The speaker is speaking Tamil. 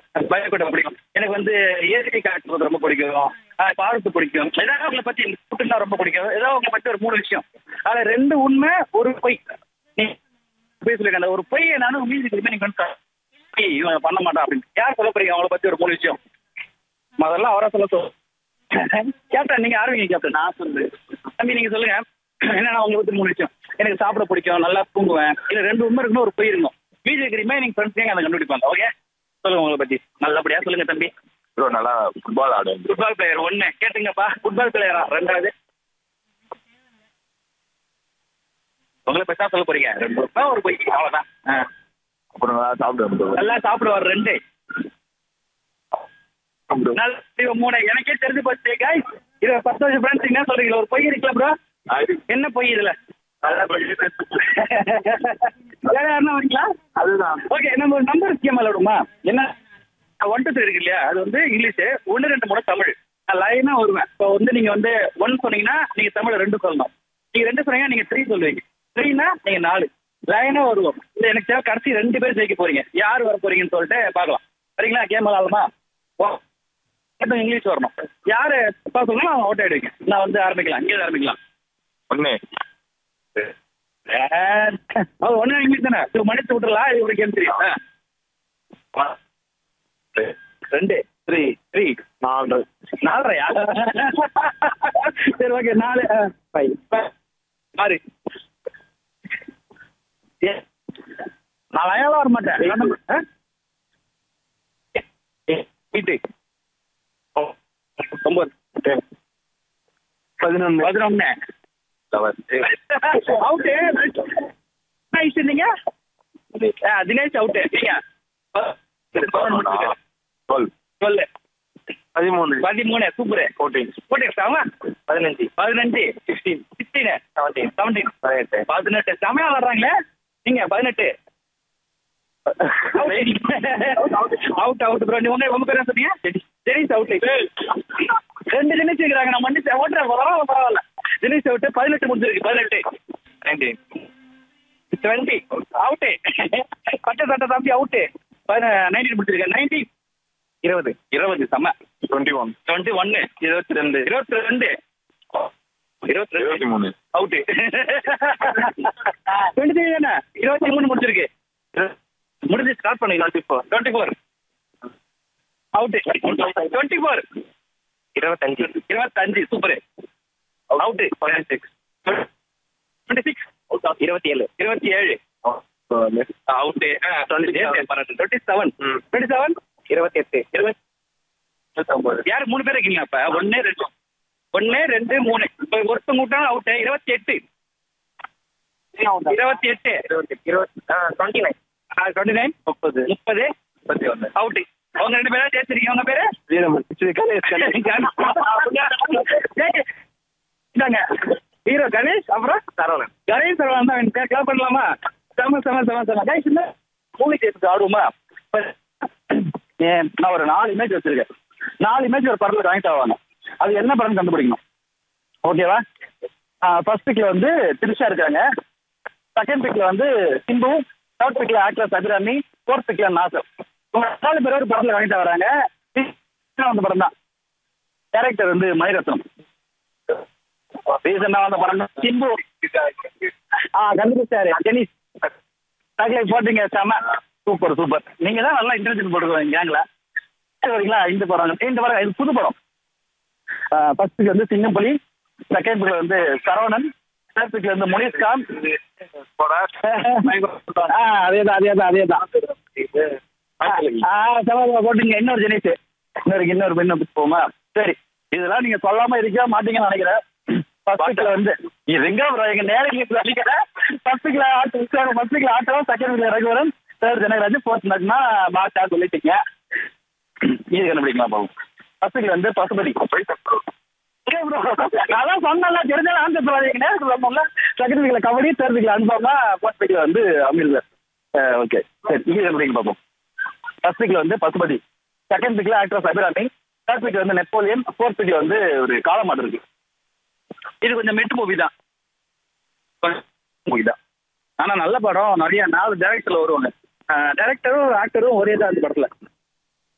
பயக்கோட்டை பிடிக்கும் எனக்கு வந்து இயற்கை காட்டுறது ரொம்ப பிடிக்கும் ஆஹ் பாடத்து பிடிக்கும் ஏதாவது உங்களை பத்தி ஃபுட்டுனா ரொம்ப பிடிக்கும் ஏதாவது உங்களை பத்தி ஒரு மூணு விஷயம் அதுல ரெண்டு உண்மை ஒரு பொய் நீ போய் சொல்லிருக்கேன் அந்த ஒரு பொய் நானும் மியூசிக் நீங்க வந்து பொய் இவன் பண்ண மாட்டான் அப்படின்னு யார் சொல்ல போறீங்க அவங்கள பத்தி ஒரு மூணு விஷயம் முதல்ல அவரா சொல்ல சொல் கேப்டன் நீங்க ஆரம்பிங்க கேப்டன் நான் சொல்லு தம்பி நீங்க சொல்லுங்க என்னன்னா உங்களை பத்தி மூணு விஷயம் எனக்கு சாப்பிட பிடிக்கும் நல்லா தூங்குவேன் இல்ல ரெண்டு உண்மை இருக்கணும் ஒரு பொய் இருக்கணும் மியூசிக் ரிமைனிங் ஃப்ரெண்ட்ஸ் அதை கண்டுபிடிப்பாங்க ஓகே சொல்லுங்க உங்களை பத்தி நல்லபடியா சொல்லுங்க தம்பி ப்ரோ நல்லா ஃபுட்பால் ஆடுவேன் bro. ஃபுட்பால் பிளேயர் ஒண்ணு கேட்டுங்கப்பா ஃபுட்பால் பிளேயரா ரெண்டாவது உங்களை பத்தி தான் சொல்ல போறீங்க ரெண்டு உண்மை, ஒரு பொய் அவ்வளவுதான் ஆ. அப்புறம் நல்லா சாப்பிடுவேன் bro. நல்லா சாப்பிடுவார் ரெண்டு bro. நல்ல இது மூணு எனக்கே தெரிஞ்சு போச்சு guys இது பத்து வருஷம் ஃப்ரெண்ட்ஸ் என்ன சொல்றீங்க ஒரு பொய் இருக்குல்ல ப்ரோ என்ன பொய் இதுல நல்லா படிக்கிறேன். வேற யாருன்னா வரீங்களா அதுதான் ஓகே நம்ம ஒரு நம்பர் ஸ்கீம் விளையாடுமா என்ன ஒன் டூ த்ரீ இருக்கு இல்லையா அது வந்து இங்கிலீஷ் ஒன்று ரெண்டு மூணு தமிழ் நான் லைனா வருவேன் இப்போ வந்து நீங்க வந்து ஒன் சொன்னீங்கன்னா நீங்க தமிழ் ரெண்டு சொல்லணும் நீங்க ரெண்டு சொன்னீங்கன்னா நீங்க த்ரீ சொல்லுவீங்க த்ரீனா நீங்க நாலு லைனா வருவோம் இல்ல எனக்கு தேவை கடைசி ரெண்டு பேர் ஜெயிக்க போறீங்க யார் வர போறீங்கன்னு சொல்லிட்டு பார்க்கலாம் சரிங்களா கேம் விளாடலாமா ஓ மட்டும் இங்கிலீஷ் வரணும் யாரு தப்பா சொல்லணும் அவங்க அவுட் ஆயிடுவீங்க நான் வந்து ஆரம்பிக்கலாம் இங்கே ஆரம்பிக்கலாம் ஒண்ணு அது ஒண்ணு இங்கிலீஷ் தானே இது மன்னிச்சு விட்டுறலாம் இது ஒரு கேம் தெரியும் ஆ. ரெண்டு த்ரீ த்ரீ நாலு நாலரையா சரி ஓகே நாலு ஃபைவ் ஆறு ஏ, நான் லயாலாம் வர மாட்டேன் ஆ? ஏ, எயிட்டு ஒன்பது பதினொன்று பதினொன்னு லெவன் அவுட்டு நைஸ் நீங்க ஆ, தினேஷ் அவுட்டு நீங்க டுவெல் சொல்லு பதிமூணு பதிமூணு சூப்பரு ஃபோர்டீன் போட்டு செம பதினஞ்சு பதினஞ்சு சிக்ஸ்டீன் சிக்ஸ்டீனு செவன்டீன் செவன்டீன் பதினெட்டு பதினெட்டு செமையா வர்றாங்களே நீங்க பதினெட்டு அவுட் அவுட் ப்ரோ நீ உங்க உங்க பேர் என்ன சொன்னீங்க ஜெனிஸ் அவுட் ரெண்டு ஜெனிஸ் இருக்கிறாங்க நான் மன்னிச்சு ஓட்டுறேன் பரவாயில்ல பரவாயில்ல ஜெனிஸ் அவுட் பதினெட்டு முடிஞ்சிருக்கு பதினெட்டு நைன்டீன் டுவெண்ட்டி அவுட்டு பட்ட சட்ட தம்பி அவுட்டு நைன்டீன் முடிச்சிருக்கேன் நைன்டீன் இருபது இருபது செம்ம டுவெண்ட்டி ஒன் டுவெண்ட்டி ஒன்னு இருபத்தி ரெண்டு இருபத்தி ரெண்டு இருபத்தி ரெண்டு இருபத்தி மூணு அவுட்டு டுவெண்ட்டி த்ரீ தானே இருபத்தி மூணு முடிச்சிருக்கு முடிஞ்சு ஸ்டார்ட் பண்ணுங்க twenty four twenty four out twenty four இருபத்தஞ்சு இருபத்தஞ்சு super out twenty six twenty six இருபத்தி ஏழு இருபத்தி ஏழு அவுட்டு டுவெண்ட்டி செவன் ம். டுவெண்ட்டி செவன் இருபத்தி எட்டு இருபத்தி இருபத்தொம்பது யார் மூணு பேர் இருக்கீங்க அப்ப ஒன்னு ரெண்டு ஒன்னு ரெண்டு மூணு இப்ப ஒருத்தங்க விட்டாலும் அவுட் இருபத்தி எட்டு இருபத்தி எட்டு இருபத்தி இருபத்தி டுவெண்ட்டி நைன் டுவெண்ட்டி நைன் முப்பது முப்பது முப்பத்தி ஒன்று அவுட் அவங்க ரெண்டு பேரும் ஜெயிச்சிருக்கீங்க உங்க பேரு வீரமன் ஸ்ரீ கணேஷ் இந்தாங்க ஹீரோ கணேஷ் அப்புறம் சரவணன் கணேஷ் சரவணன் தான் கிளப் பண்ணலாமா செம செம செம செம கைஸ் இந்த மூவி கேட்டு ஆடுவோமா இப்ப, ஏன், நான் ஒரு நாலு இமேஜ் வச்சிருக்கேன் நாலு இமேஜ் ஒரு படத்துல கனெக்ட் ஆவாங்க அது என்ன படம் கண்டுபிடிக்கணும் ஓகேவா ஃபர்ஸ்ட் பிக்ல வந்து திரிஷா இருக்காங்க செகண்ட் பிக்ல வந்து சிம்பு தேர்ட் பிக்ல ஆக்டர் சபிராமி ஃபோர்த் பிக்ல நாசர் உங்க நாலு பேர் ஒரு படத்துல கனெக்ட் ஆகுறாங்க அந்த படம் தான் கேரக்டர் வந்து மணிரத்னம் ரீசெண்டா வந்த படம் தான் சிம்பு ஆ கண்டுபிடிச்சாரு ஜெனிஸ் தகலை போட்டீங்க செம சூப்பர் சூப்பர் நீங்க தான் நல்லா இன்டெலிஜென்ட் போட்டுருக்கீங்க கேங்ல சரிங்களா இந்த படம் இந்த படம் இது புது படம் ஃபர்ஸ்ட்டுக்கு வந்து சிங்கம்புலி செகண்ட் பிக்ல வந்து சரவணன் தேர்ட் பிக்ல வந்து முனிஷ்கான் ஆ அதே தான் அதே தான் அதே தான் ஆ சவால் போட்டுங்க இன்னொரு ஜெனிஸ் இன்னொரு இன்னொரு பெண்ணு போமா சரி இதெல்லாம் நீங்க சொல்லாம இருக்க மாட்டீங்கன்னு நினைக்கிறேன் ஃபர்ஸ்ட்ல வந்து இருங்க ப்ரோ எங்க நேரம் நினைக்கிறேன் ஃபர்ஸ்ட்ல ஆட்டோ ஃபர்ஸ்ட்ல auto second Raghuvaran third Janagaraj fourth நட்னா மாட்டா சொல்லிட்டீங்க இது கண்டுபிடிக்கலாம் பாவம் ஃபர்ஸ்ட்ல வந்து பசுபதி அதான் சொன்னல தெரிஞ்சாலும் ஆன்சர் சொல்லாதீங்க நேரத்தில் சொன்னோம்ல செகண்ட் வீக்ல கபடி தேர்ட் வீக்ல அனுப்பாம ஃபோர்த் வீக்ல வந்து அமிர்தர் ஓகே சரி இது கண்டுபிடிங்க பார்ப்போம் ஃபர்ஸ்ட் வீக்ல வந்து பசுபதி செகண்ட் வீக்ல ஆக்ட்ரஸ் அபிராமி தேர்ட் வீக்ல வந்து நெப்போலியன் ஃபோர்த் வீக்ல வந்து ஒரு காலமாடு இருக்கு இது கொஞ்சம் மெட்டு மூவி தான் மூவி தான் ஆனா நல்ல படம் நிறைய நாலு டேரக்டர்ல வருவாங்க டேரக்டரும் ஆக்டரும் ஒரே தான் அந்த படத்துல